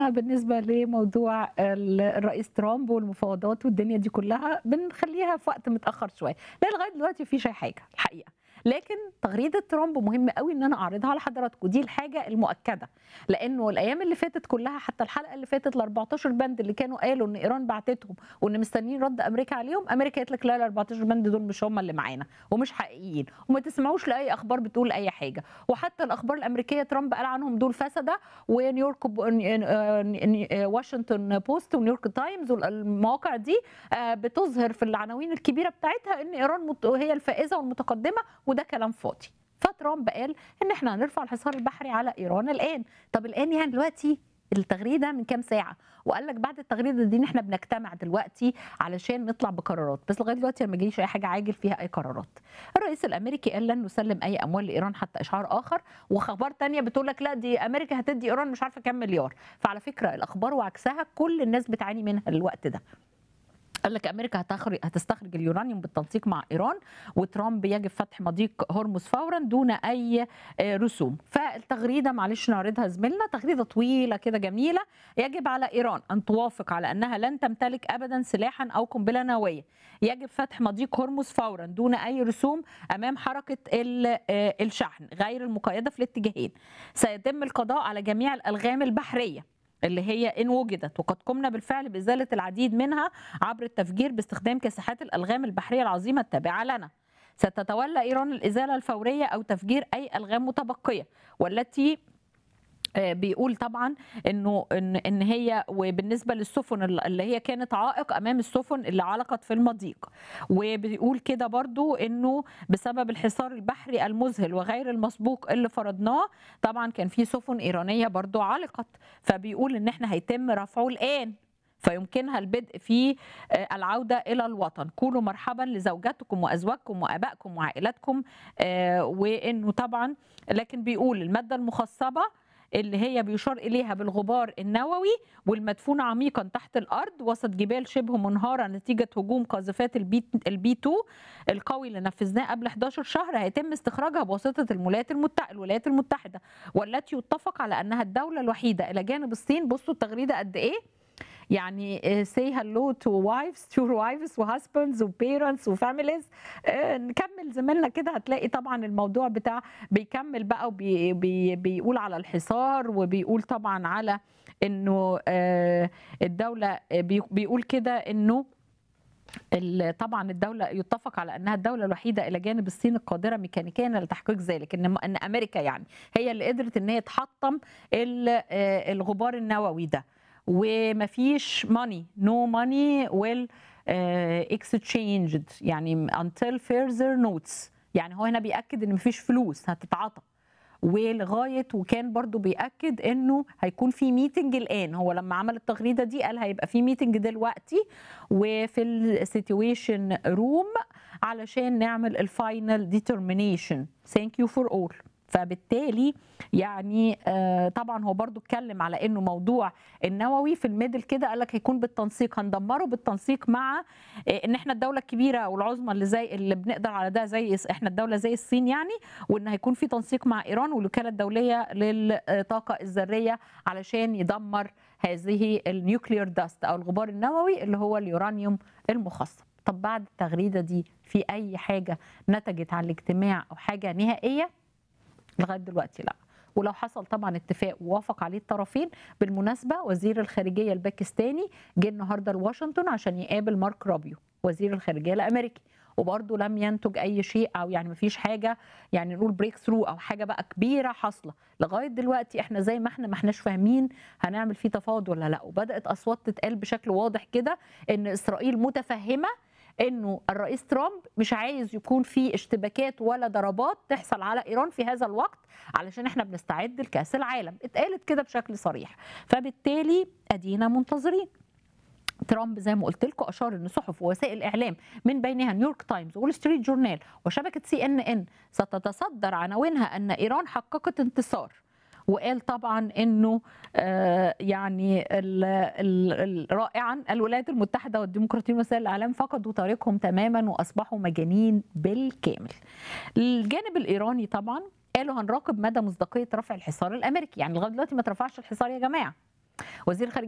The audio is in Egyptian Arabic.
بالنسبة لموضوع ال الرئيس ترامب والمفاوضات والدنيا دي كلّها، بنخلّيها في وقت متأخّر شوية، لإن لغاية دلوقتي ما فيش أي حاجة الحقيقة، لكن تغريدة ترامب مهم أوي إن أنا أعرضها على حضراتكم، دي الحاجة المؤكدة، لإنه الأيام اللي فاتت كلّها حتى الحلقة اللي فاتت ال14 بند اللي كانوا قالوا إن إيران بعتتهم وإن مستنيين رَد أمريكا عليهم، أمريكا قالت لك لا ال14 بند دول مش هم اللي معانا ومش حقيقيين وما تسمعوش لأي أخبار بتقول أي حاجة، وحتى الأخبار الأمريكية ترامب قال عنهم دول فسدة ونيويورك ب ن آآ ن واشنطن بوست ونيويورك تايمز وال المواقع دي آآ بتظهر في العناوين الكبيرة بتاعتها إن إيران مت هي الفائزة والمتقدمة وده كلام فاضي، فترامب قال إن إحنا هنرفع الحصار البحري على إيران الآن، طب الآن يعني دلوقتي التغريدة من كام ساعة، وقال لك بعد التغريدة دي إن إحنا بنجتمع دلوقتي علشان نطلع بقرارات، بس لغاية دلوقتي ما جاليش أي حاجة عاجل فيها أي قرارات. الرئيس الأمريكي قال لن نسلم أي أموال لإيران حتى إشعار آخر، وأخبار تانية بتقول لك لأ دي أمريكا هتدّي إيران مش عارفة كام مليار، فعلى فكرة الأخبار وعكسها كل الناس بتعاني منها الوقت ده. قال لك أمريكا هتخر هتستخرج اليورانيوم بالتنسيق مع إيران، وترامب يجب فتح مضيق هرمز فورًا دون أي آآ رسوم، فالتغريدة معلش نعرضها زميلنا، تغريدة طويلة كده جميلة، يجب على إيران أن توافق على أنها لن تمتلك أبدًا سلاحًا أو قنبلة نووية، يجب فتح مضيق هرمز فورًا دون أي رسوم أمام حركة ال آآ الشحن غير المقيدة في الاتجاهين، سيتم القضاء على جميع الألغام البحرية اللي هي إن وُجدت، وقد قمنا بالفعل بإزالة العديد منها عبر التفجير باستخدام كاسحات الألغام البحرية العظيمة التابعة لنا. ستتولى إيران الإزالة الفورية أو تفجير أي ألغام متبقية، والتي آآ بيقول طبعًا إنه إن إن هي وبالنسبة للسفن ال اللي هي كانت عائق أمام السفن اللي علقت في المضيق، وبيقول كده برضه إنه بسبب الحصار البحري المذهل وغير المسبوق اللي فرضناه، طبعًا كان في سفن إيرانية برضه علقت، فبيقول إن إحنا هيتم رفعه الآن، فيمكنها البدء في آآ العودة إلى الوطن، قولوا مرحبًا لزوجاتكم وأزواجكم وآبائكم وعائلاتكم آآ وإنه طبعًا لكن بيقول المادة المخصبة اللي هي بيُشار إليها بالغبار النووي والمدفونة عميقًا تحت الأرض وسط جبال شبه منهارة نتيجة هجوم قاذفات البي الB2 القوي اللي نفذناه قبل 11 شهر هيتم استخراجها بواسطة المولايات المت الولايات المتحدة، والتي يُتفق على أنها الدولة الوحيدة إلى جانب الصين بصوا التغريدة قد إيه، يعني آآ say hello to wives to wives وhusbands وparents وfamilies آآ نكمل زميلنا كده هتلاقي طبعًا الموضوع بتاع بيكمل بقى وبي بي بيقول على الحصار وبيقول طبعًا على إنه آآ الدولة بي بيقول كده إنه ال طبعًا الدولة يُتفق على أنها الدولة الوحيدة إلى جانب الصين القادرة ميكانيكيًا لتحقيق ذلك، إن م إن أمريكا يعني هي اللي قدرت إن هي تحطّم ال آآ الغبار النووي ده، وما فيش money no money will آآ exchanged يعني until further notes يعني هو هنا بيأكد إن ما فيش فلوس هتتعطى، ولغاية وكان برضه بيأكد إنه هيكون في meeting الآن، هو لمّا عمل التغريدة دي قال هيبقى في meeting دلوقتي وفي الsituation room علشان نعمل الfinal determination thank you for all فبالتالي يعني آآ طبعًا هو برضه اتكلم على إنه موضوع النووي في الmiddle كده قال لك هيكون بالتنسيق هندمره بالتنسيق مع آآ إن إحنا الدولة الكبيرة والعظمى اللي زي اللي بنقدر على ده زي الص إحنا الدولة زي الصين يعني، وإن هيكون في تنسيق مع إيران والوكالة الدولية للطاقة الذرية علشان يدمر هذه الnuclear dust أو الغبار النووي اللي هو اليورانيوم المخصب. طب بعد التغريدة دي في أي حاجة نتجت عن الاجتماع أو حاجة نهائية؟ لغاية دلوقتي لأ، ولو حصل طبعًا اتفاق ووافق عليه الطرفين بالمناسبة وزير الخارجية الباكستاني جه النهارده لواشنطن عشان يقابل مارك رابيو وزير الخارجية الأمريكي، وبرضه لم ينتج أي شيء أو يعني ما فيش حاجة يعني نقول break through أو حاجة بقى كبيرة حاصلة، لغاية دلوقتي إحنا زي ما إحنا ما إحناش فاهمين هنعمل فيه تفاوض والّا لأ، وبدأت أصوات تتقال بشكل واضح كده إن إسرائيل متفهمة إنه الرئيس ترامب مش عايز يكون في اشتباكات ولا ضربات تحصل على إيران في هذا الوقت علشان إحنا بنستعد لكأس العالم، اتقالت كده بشكل صريح، فبالتالي أدينا منتظرين. ترامب زي ما قُلت لكم أشار إن صحف ووسائل إعلام من بينها نيويورك تايمز وول ستريت جورنال وشبكة CNN ستتصدر عناوينها أن إيران حققت انتصار. وقال طبعا انه آه، يعني ال ال ال رائعا الولايات المتحده والديمقراطيين وسائل الاعلام فقدوا طريقهم تماما واصبحوا مجانين بالكامل. الجانب الايراني طبعا قالوا هنراقب مدى مصداقيه رفع الحصار الامريكي، يعني لغايه دلوقتي ما اترفعش الحصار يا جماعه. وزير الخارجيه